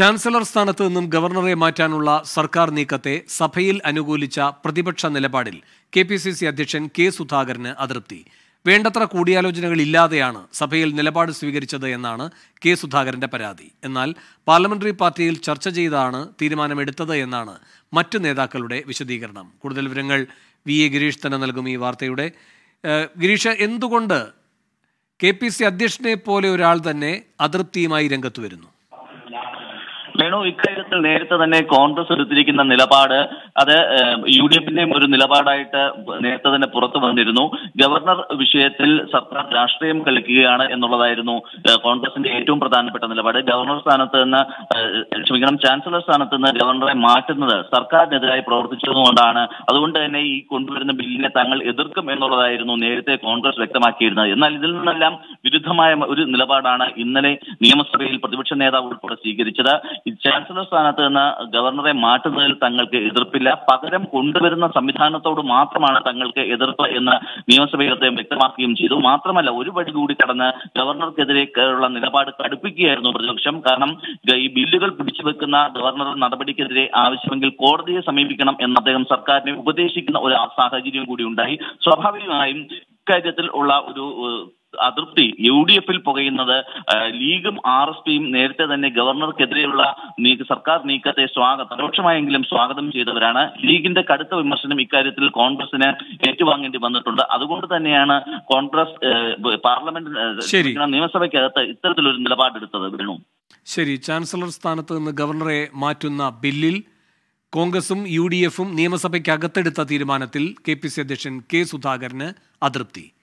Chancellor സ്ഥാനത്ത് നിന്നും ഗവർണറെ മാറ്റാനുള്ള സർക്കാർ നീക്കത്തെ സഭയിൽ അനുകൂലിച്ച പ്രതിപക്ഷ നിലപാടിൽ കെ പി സി സി അധ്യക്ഷൻ കെ സുധാകരന് അതൃപ്തി വേണ്ടത്ര കൂടിയാലോചനകൾ ഇല്ലാതെയാണ് സഭയിൽ നിലപാട് സ്വീകരിച്ചത് എന്നാണ് കെ സുധാകരന്റെ പരാതി എന്നാൽ പാർലമെന്ററി പാർട്ടിയിൽ ചർച്ച ചെയ്താണ് തീരുമാനമെടുത്തത് എന്നാണ് മറ്റ് നേതാക്കളുടെ വിശദീകരണം കൂടുതൽ വിവരങ്ങൾ വി എ ഗിരീഷ് തന്നെ നൽകും ഈ വാർത്തയുടെ ഏഹ്, ഗിരീഷ് എന്തുകൊണ്ട് കെ പി സി അധ്യക്ഷനെ പോലെ ഒരാൾ തന്നെ അതൃപ്തിയുമായി രംഗത്ത് വരുന്നു വേണു ഇക്കാര്യത്തിൽ നേരത്തെ തന്നെ കോൺഗ്രസ് എടുത്തിരിക്കുന്ന നിലപാട് അത് യു ഡി എഫിന്റെയും ഒരു നിലപാടായിട്ട് നേരത്തെ തന്നെ പുറത്തു വന്നിരുന്നു ഗവർണർ വിഷയത്തിൽ സർക്കാർ രാഷ്ട്രീയം കളിക്കുകയാണ് എന്നുള്ളതായിരുന്നു ഏഹ്, കോൺഗ്രസിന്റെ ഏറ്റവും പ്രധാനപ്പെട്ട നിലപാട് ഗവർണർ സ്ഥാനത്ത് നിന്ന് ഏഹ്, ക്ഷമിക്കണം ചാൻസലർ സ്ഥാനത്ത് നിന്ന് ഗവർണറെ മാറ്റുന്നത് സർക്കാരിനെതിരായി പ്രവർത്തിച്ചതുകൊണ്ടാണ് അതുകൊണ്ട് തന്നെ ഈ കൊണ്ടുവരുന്ന ബില്ലിനെ തങ്ങൾ എതിർക്കും എന്നുള്ളതായിരുന്നു നേരത്തെ കോൺഗ്രസ് വ്യക്തമാക്കിയിരുന്നത് എന്നാൽ ഇതിൽ നിന്നെല്ലാം വിരുദ്ധമായ ഒരു നിലപാടാണ് ഇന്നലെ നിയമസഭയിൽ പ്രതിപക്ഷ നേതാവ് ഉൾപ്പെടെ സ്വീകരിച്ചത് ഈ ചാൻസലർ സ്ഥാനത്ത് നിന്ന് ഗവർണറെ മാറ്റുന്നതിൽ തങ്ങൾക്ക് എതിർപ്പില്ല പകരം കൊണ്ടുവരുന്ന സംവിധാനത്തോട് മാത്രമാണ് തങ്ങൾക്ക് എതിർപ്പ് എന്ന് നിയമസഭയിൽ അദ്ദേഹം വ്യക്തമാക്കുകയും ചെയ്തു മാത്രമല്ല ഒരു വഴി കൂടി കടന്ന് ഗവർണർക്കെതിരെ ഉള്ള നിലപാട് കടുപ്പിക്കുകയായിരുന്നു പ്രതിപക്ഷം കാരണം ഗ- ഈ ബില്ലുകൾ പിടിച്ചു വെക്കുന്ന ഗവർണർ നടപടിക്കെതിരെ ആവശ്യമെങ്കിൽ കോടതിയെ സമീപിക്കണം എന്ന് അദ്ദേഹം സർക്കാരിനെ ഉപദേശിക്കുന്ന ഒരു സാഹചര്യം കൂടി ഉണ്ടായി സ്വാഭാവികമായും ഇക്കാര്യത്തിൽ ഉള്ള ഒരു ഏഹ്, അതൃപ്തി യു ഡി എഫിൽ പുകയുന്നത് ആ, ലീഗും ആർ എസ് പിയും നേരത്തെ തന്നെ ഗവർണർക്കെതിരെയുള്ള നീക്ക സർക്കാർ നീക്കത്തെ സ്വാഗതം പരോക്ഷമായെങ്കിലും സ്വാഗതം ചെയ്തവരാണ് ലീഗിന്റെ കടുത്ത വിമർശനം ഇക്കാര്യത്തിൽ കോൺഗ്രസിന് ഏറ്റുവാങ്ങേണ്ടി വന്നിട്ടുണ്ട് അതുകൊണ്ട് തന്നെയാണ് കോൺഗ്രസ് ഏഹ്, പാർലമെന്റ് ഏഹ്, ശരി. നിയമസഭയ്ക്കകത്ത് ഇത്തരത്തിലൊരു നിലപാടെടുത്തത് വേണു ശരി ചാൻസലർ സ്ഥാനത്ത് നിന്ന് ഗവർണറെ മാറ്റുന്ന ബില്ലിൽ കോൺഗ്രസും യു ഡി എഫും നിയമസഭയ്ക്കകത്തെടുത്ത തീരുമാനത്തിൽ കെ പി സി അധ്യക്ഷൻ കെ സുധാകരന് അതൃപ്തി